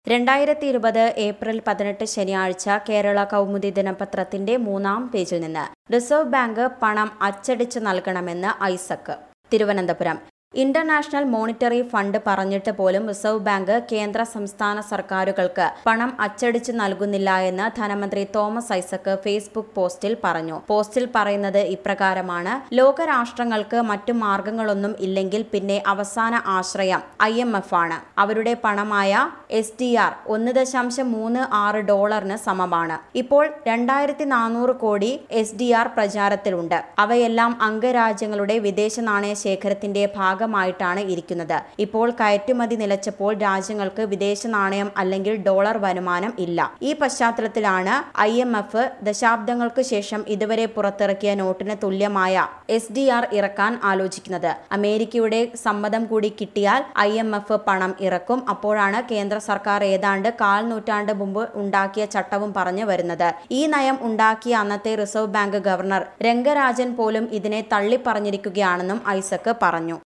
രണ്ടായിരത്തി ഇരുപത് ഏപ്രിൽ പതിനെട്ട് ശനിയാഴ്ച കേരള കൗമുദി ദിനപത്രത്തിന്റെ മൂന്നാം പേജിൽ നിന്ന് റിസർവ് ബാങ്ക് പണം അച്ചടിച്ച് നൽകണമെന്ന് Isaac Thiruvananthapuram international monetary fund പറഞ്ഞിട്ട് പോലും റിസർവ് ബാങ്ക് കേന്ദ്ര സംസ്ഥാന സർക്കാരുകൾക്ക് പണം അച്ചടിച്ച് നൽകുന്നില്ല എന്ന് ധനമന്ത്രി തോമസ് ഐസക് ഫേസ്ബുക്ക് പോസ്റ്റിൽ പറഞ്ഞു പോസ്റ്റിൽ പറയുന്നത് ഇപ്രകാരമാണ് ലോകരാഷ്ട്രങ്ങൾക്ക് മറ്റു മാർഗങ്ങളൊന്നും ഇല്ലെങ്കിൽ പിന്നെ അവസാന ആശ്രയം ഐ എം എഫ് ആണ് അവരുടെ പണമായ എസ് ഡി ആർ ഒന്ന് ദശാംശം മൂന്ന് ആറ് ഡോളറിന് സമമാണ് ഇപ്പോൾ രണ്ടായിരത്തി നാനൂറ് കോടി എസ് ഡി ആർ പ്രചാരത്തിലുണ്ട് അവയെല്ലാം അംഗരാജ്യങ്ങളുടെ വിദേശ നാണയ ശേഖരത്തിന്റെ ഭാഗമായിട്ടാണ് ഇരിക്കുന്നത് ഇപ്പോൾ കയറ്റുമതി നിലച്ചപ്പോൾ രാജ്യങ്ങൾക്ക് വിദേശ നാണയം അല്ലെങ്കിൽ ഡോളർ വരുമാനം ഇല്ല ഈ പശ്ചാത്തലത്തിലാണ് ഐ എം എഫ് ദശാബ്ദങ്ങൾക്ക് ശേഷം ഇതുവരെ പുറത്തിറക്കിയ നോട്ടിന് തുല്യമായ എസ് ഡി ആർ ഇറക്കാൻ ആലോചിക്കുന്നത് അമേരിക്കയുടെ സമ്മതം കൂടി കിട്ടിയാൽ ഐ എം എഫ് പണം ഇറക്കും അപ്പോഴാണ് കേന്ദ്ര സർക്കാർ ഏതാണ്ട് കാൽ നൂറ്റാണ്ട് മുമ്പ് ഉണ്ടാക്കിയ ചട്ടവും പറഞ്ഞു വരുന്നത് ഈ നയം ഉണ്ടാക്കിയ അന്നത്തെ റിസർവ് ബാങ്ക് ഗവർണർ രംഗരാജൻ പോലും ഇതിനെ തള്ളിപ്പറഞ്ഞിരിക്കുകയാണെന്നും ഐസക് പറഞ്ഞു